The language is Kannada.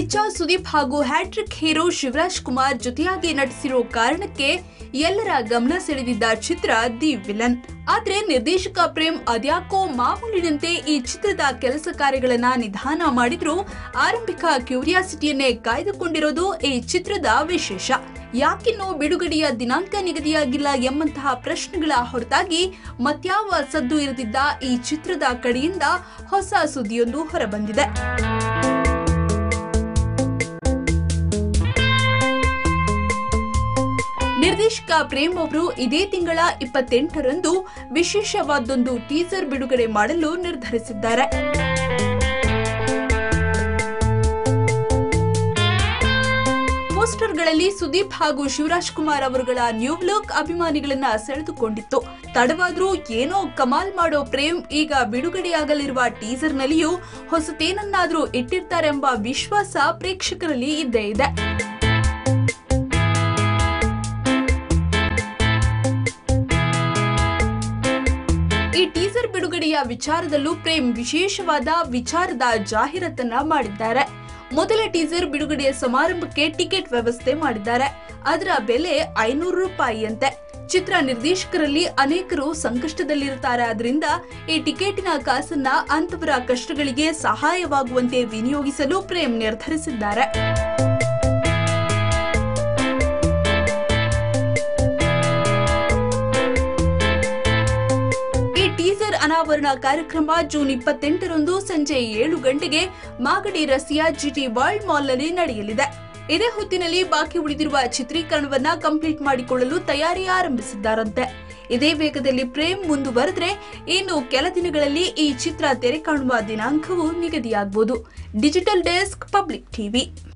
ಕಿಚ್ಚ ಸುದೀಪ್ ಹಾಗೂ ಹ್ಯಾಟ್ರಿಕ್ ಹೀರೋ ಶಿವರಾಜ್ ಕುಮಾರ್ ಜೊತೆಯಾಗಿ ನಟಿಸಿರೋ ಕಾರಣಕ್ಕೆ ಎಲ್ಲರ ಗಮನ ಸೆಳೆದಿದ್ದ ಚಿತ್ರ ದಿ ವಿಲನ್ ಆದ್ರೆ ನಿರ್ದೇಶಕ ಪ್ರೇಮ್ ಅದ್ಯಾಕೋ ಮಾಮೂಲಿನಂತೆ ಈ ಚಿತ್ರದ ಕೆಲಸ ಕಾರ್ಯಗಳನ್ನ ನಿಧಾನ ಮಾಡಿದ್ರು ಆರಂಭಿಕ ಕ್ಯೂರಿಯಾಸಿಟಿಯನ್ನೇ ಕಾಯ್ದುಕೊಂಡಿರೋದು ಈ ಚಿತ್ರದ ವಿಶೇಷ ಯಾಕಿನ್ನೂ ಬಿಡುಗಡೆಯ ದಿನಾಂಕ ನಿಗದಿಯಾಗಿಲ್ಲ ಎಂಬಂತಹ ಪ್ರಶ್ನೆಗಳ ಹೊರತಾಗಿ ಮತ್ಯಾವ ಸದ್ದು ಇರದಿದ್ದ ಈ ಚಿತ್ರದ ಕಡೆಯಿಂದ ಹೊಸ ಸುದ್ದಿಯೊಂದು ಹೊರಬಂದಿದೆ ನಿರ್ದೇಶಕ ಪ್ರೇಮ್ ಅವರು ಇದೇ ತಿಂಗಳ ಇಪ್ಪತ್ತೆಂಟರಂದು ವಿಶೇಷವಾದೊಂದು ಟೀಸರ್ ಬಿಡುಗಡೆ ಮಾಡಲು ನಿರ್ಧರಿಸಿದ್ದಾರೆ ಪೋಸ್ಟರ್ಗಳಲ್ಲಿ ಸುದೀಪ್ ಹಾಗೂ ಶಿವರಾಜ್ ಕುಮಾರ್ ಅವರುಗಳ ನ್ಯೂ ಲುಕ್ ಅಭಿಮಾನಿಗಳನ್ನ ಸೆಳೆದುಕೊಂಡಿತ್ತು ತಡವಾದ್ರೂ ಏನೋ ಕಮಾಲ್ ಮಾಡೋ ಪ್ರೇಮ್ ಈಗ ಬಿಡುಗಡೆಯಾಗಲಿರುವ ಟೀಸರ್ನಲ್ಲಿಯೂ ಹೊಸತೇನನ್ನಾದ್ರೂ ಇಟ್ಟಿರ್ತಾರೆಂಬ ವಿಶ್ವಾಸ ಪ್ರೇಕ್ಷಕರಲ್ಲಿ ಇದ್ದೇ ಇದೆ ಈ ಟೀಸರ್ ಬಿಡುಗಡೆಯ ವಿಚಾರದಲ್ಲೂ ಪ್ರೇಮ್ ವಿಶೇಷವಾದ ವಿಚಾರದ ಜಾಹೀರಾತನ್ನ ಮಾಡಿದ್ದಾರೆ ಮೊದಲ ಟೀಸರ್ ಬಿಡುಗಡೆಯ ಸಮಾರಂಭಕ್ಕೆ ಟಿಕೆಟ್ ವ್ಯವಸ್ಥೆ ಮಾಡಿದ್ದಾರೆ ಅದರ ಬೆಲೆ ಐನೂರು ರೂಪಾಯಿಯಂತೆ ಚಿತ್ರ ನಿರ್ದೇಶಕರಲ್ಲಿ ಅನೇಕರು ಸಂಕಷ್ಟದಲ್ಲಿರುತ್ತಾರೆ ಆದ್ರಿಂದ ಈ ಟಿಕೆಟಿನ ಕಾಸನ್ನ ಅಂತವರ ಕಷ್ಟಗಳಿಗೆ ಸಹಾಯವಾಗುವಂತೆ ವಿನಿಯೋಗಿಸಲು ಪ್ರೇಮ್ ನಿರ್ಧರಿಸಿದ್ದಾರೆ ಈ ಟೀಸರ್ ಅನಾವರಣ ಕಾರ್ಯಕ್ರಮ ಜೂನ್ ಇಪ್ಪತ್ತೆಂಟರಂದು ಸಂಜೆ ಏಳು ಗಂಟೆಗೆ ಮಾಗಡಿ ರಸ್ತೆಯ ಜಿಟಿ ವರ್ಲ್ಡ್ ಮಾಲ್ನಲ್ಲಿ ನಡೆಯಲಿದೆ ಇದೇ ಹೊತ್ತಿನಲ್ಲಿ ಬಾಕಿ ಉಳಿದಿರುವ ಚಿತ್ರೀಕರಣವನ್ನ ಕಂಪ್ಲೀಟ್ ಮಾಡಿಕೊಳ್ಳಲು ತಯಾರಿ ಆರಂಭಿಸಿದ್ದಾರಂತೆ ಇದೇ ವೇಗದಲ್ಲಿ ಪ್ರೇಮ್ ಮುಂದುವರೆದ್ರೆ ಇನ್ನು ಕೆಲ ದಿನಗಳಲ್ಲಿ ಈ ಚಿತ್ರ ತೆರೆ ಕಾಣುವ ದಿನಾಂಕವು ನಿಗದಿಯಾಗಬಹುದು ಡಿಜಿಟಲ್ ಡೆಸ್ಕ್ ಪಬ್ಲಿಕ್ ಟಿವಿ